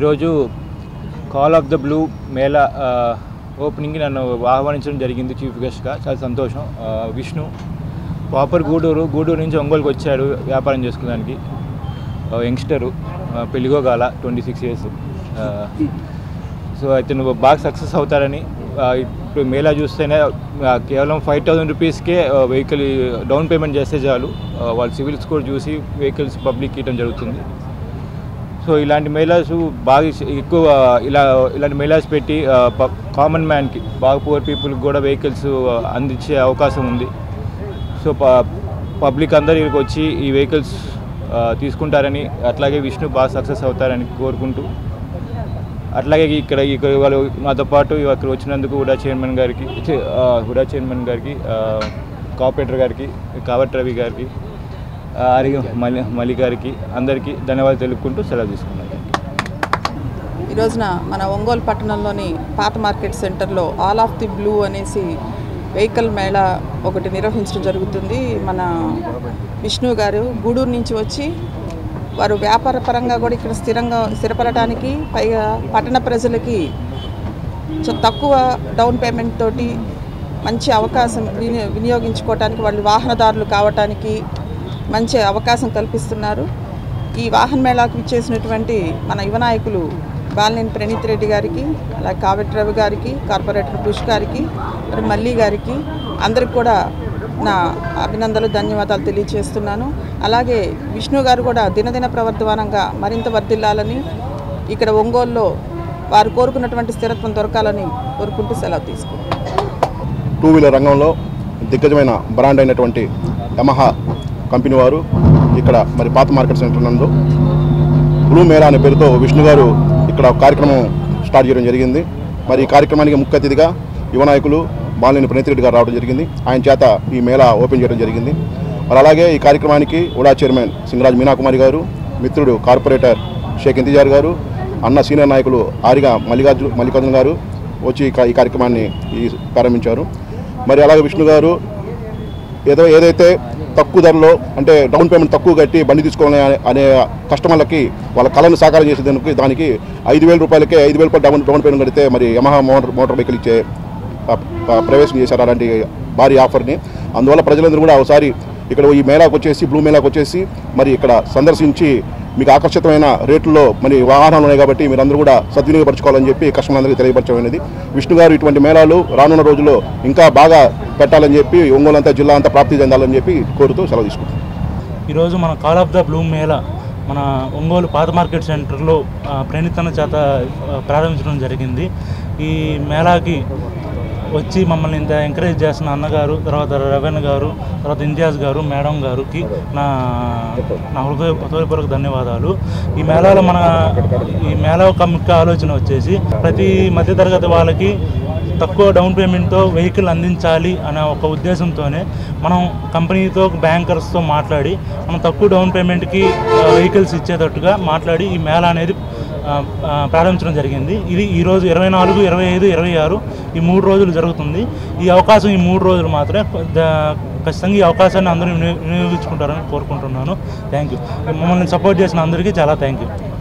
ఈరోజు call of the blue Mela ఆ, ఓపెనింగ్కి నన్ను ఆహ్వానించడం జరిగింది చీఫ్ గెస్ట్గా చాలా సంతోషం ఆ, విష్ణు ప్రాపర్ గూడూరు గూడూరు నుంచి ఒంగోలుకి వచ్చాడు వ్యాపారం చేసుకోవడానికి ఆ, యంగ్స్టరు ఆ, పెళ్ళిగోగాల ట్వంటీ సిక్స్ ఇయర్స్ సో అయితే నువ్వు బాగా సక్సెస్ అవుతారని ఆ, ఇప్పుడు మేళా చూస్తేనే ఆ, కేవలం ఫైవ్ థౌసండ్ రూపీస్కే వెహికల్ డౌన్ పేమెంట్ చేస్తే చాలు ఆ, వాళ్ళ సివిల్ స్కోర్ చూసి వెహికల్స్ పబ్లిక్ ఇవ్వడం జరుగుతుంది సో ఇలాంటి మేళాస్ బాగా ఇస్- ఎక్కువ ఇలా ఇలాంటి మేళాస్ పెట్టి కామన్ మ్యాన్కి బాగా పూర్ పీపుల్కి కూడా వెహికల్స్ అందించే అవకాశం ఉంది సో ప పబ్లిక్ అందరు ఇక్కడికి వచ్చి ఈ వెహికల్స్ తీసుకుంటారని అట్లాగే విష్ణు బాగా సక్సెస్ అవుతారని కోరుకుంటూ అట్లాగే ఇక్కడ ఇక్కడ వాళ్ళు నాతో పాటు ఇక్కడ వచ్చినందుకు హుడా చైర్మన్ గారికి చి- ఆ, హుడా చైర్మన్ గారికి ఆ, కార్పొరేటర్ గారికి కావట్ రవి గారికి ఆ, ఆరి మలి మలి గారికి అందరికీ ధన్యవాదాలు తెలుపుకుంటూ సెలవు తీసుకున్నాను ఈ రోజున మన ఒంగోలు పట్టణంలోని పాత మార్కెట్ సెంటర్లో ఆల్ ఆఫ్ ది బ్లూ అనేసి వెహికల్ మేళా ఒకటి నిర్వహించడం జరుగుతుంది మన విష్ణు గారు గూడూరు నుంచి వచ్చి వారు వ్యాపార పరంగా కూడా ఇక్కడ స్థిరంగా స్థిరపడటానికి పైగా పట్టణ ప్రజలకి చ- తక్కువ డౌన్ పేమెంట్ తోటి మంచి అవకాశం విని వినియోగించుకోవటానికి వాళ్ళు వాహనదారులు కావటానికి మంచి అవకాశం కల్పిస్తున్నారు ఈ వాహన మేళాకు ఇచ్చేసినటువంటి మన యువ నాయకులు బాలినేని ప్రణీత్ రెడ్డి గారికి అలాగే కావెట్ రవి గారికి కార్పొరేటర్ బుష్ గారికి మరి మల్లి గారికి అందరికి కూడా నా అభినందనలు ధన్యవాదాలు తెలియజేస్తున్నాను అలాగే విష్ణు గారు కూడా దినదిన ప్రవర్ధమానంగా మరింత వర్ధిల్లాలని ఇక్కడ ఒంగోలులో వారు కోరుకున్నటువంటి స్థిరత్వం దొరకాలని కోరుకుంటూ సెలవు తీసుకుంటాను టూ వీలర్ రంగంలో దిగ్గజమైన బ్రాండ్ అయినటువంటి యమహా కంపెనీ వారు ఇక్కడ మరి పాత మార్కెట్ సెంటర్ నందు బ్లూ మేళా అనే పేరుతో విష్ణు గారు ఇక్కడ ఒక కార్యక్రమం స్టార్ట్ చేయడం జరిగింది మరి ఈ కార్యక్రమానికి ముఖ్య అతిథిగా యువ నాయకులు బాలినేని ప్రణీత్ రెడ్డి గారు రావడం జరిగింది ఆయన చేత ఈ మేళా ఓపెన్ చేయడం జరిగింది మరి అలాగే ఈ కార్యక్రమానికి ఉడా చైర్మన్ సింగరాజ్ మీనాకుమారి గారు మిత్రుడు కార్పొరేటర్ షేక్ ఇంతిజార్ గారు అన్న సీనియర్ నాయకులు ఆరిగా మల్లికార్జు మల్లికార్జున గారు వచ్చి ఈ కా- ఈ కార్యక్రమాన్ని ఈ ప్రారంభించారు మరి అలాగే విష్ణు గారు ఏదో ఏదైతే తక్కువ ధరలో అంటే డౌన్ పేమెంట్ తక్కువ కట్టి బండి తీసుకోవాలని అనే- అనే కస్టమర్లకి వాళ్ళ కళను సాకారం చేసేందుకు దానికి ఐదు వేల రూపాయలకే ఐదు వేల రూపాయలు డౌన్ డౌన్ పేమెంట్ కడితే మరి యమహా మోటార్ మోటార్ వెహికల్ ఇచ్చే ప- ప- ప్రవేశం చేశారు అలాంటి భారీ ఆఫర్ని అందువల్ల ప్రజలందరూ కూడా ఒకసారి ఇక్కడ ఈ మేళాకు వచ్చేసి బ్లూ మేళాకు వచ్చేసి మరి ఇక్కడ సందర్శించి మీకు ఆకర్షితమైన రేట్లలో మరి వాహనాలు ఉన్నాయి కాబట్టి మీరందరూ కూడా సద్వినియోగపరచుకోవాలని చెప్పి కస్టమర్లందరికీ తెలియపరచమైనది విష్ణు గారు ఇటువంటి మేళాలు రానున్న రోజుల్లో ఇంకా బాగా పెట్టాలని చెప్పి ఒంగోలు అంతా జిల్లా అంతా ప్రాప్తి చెందాలని చెప్పి కోరుతూ సెలవు తీసుకుంటాం ఈరోజు మన కాల్ ఆఫ్ ద బ్లూ మేళా మన ఒంగోలు పాత మార్కెట్ సెంటర్లో ఆ, ప్రణీత్ అన్న చేత ఆ, ప్రారంభించడం జరిగింది ఈ మేళాకి వచ్చి మమ్మల్ని ఇంత ఎంకరేజ్ చేస్తున్న అన్నగారు తర్వాత రవీణ గారు తర్వాత ఇంతియాజ్ గారు మేడం గారికి నా నా హృదయ హృదయపూర్వక ధన్యవాదాలు ఈ మేళాలో మన ఈ మేళా యొక్క ముఖ్య ఆలోచన వచ్చేసి ప్రతి మధ్యతరగతి వాళ్ళకి తక్కువ డౌన్ పేమెంట్తో వెహికల్ అందించాలి అనే ఒక ఉద్దేశంతోనే మనం కంపెనీతో బ్యాంకర్స్తో మాట్లాడి మనం తక్కువ డౌన్ పేమెంట్కి వెహికల్స్ ఇచ్చేటట్టుగా మాట్లాడి ఈ మేళా అనేది ఆ, ఆ, ప్రారంభించడం జరిగింది ఇది ఈరోజు ఇరవై నాలుగు ఇరవై ఐదు ఇరవై ఆరు ఈ మూడు రోజులు జరుగుతుంది ఈ అవకాశం ఈ మూడు రోజులు మాత్రమే ద- ఖచ్చితంగా ఈ అవకాశాన్ని అందరూ వినియోగించుకుంటారని కోరుకుంటున్నాను థ్యాంక్ యూ మమ్మల్ని సపోర్ట్ చేసిన అందరికీ చాలా థ్యాంక్ యూ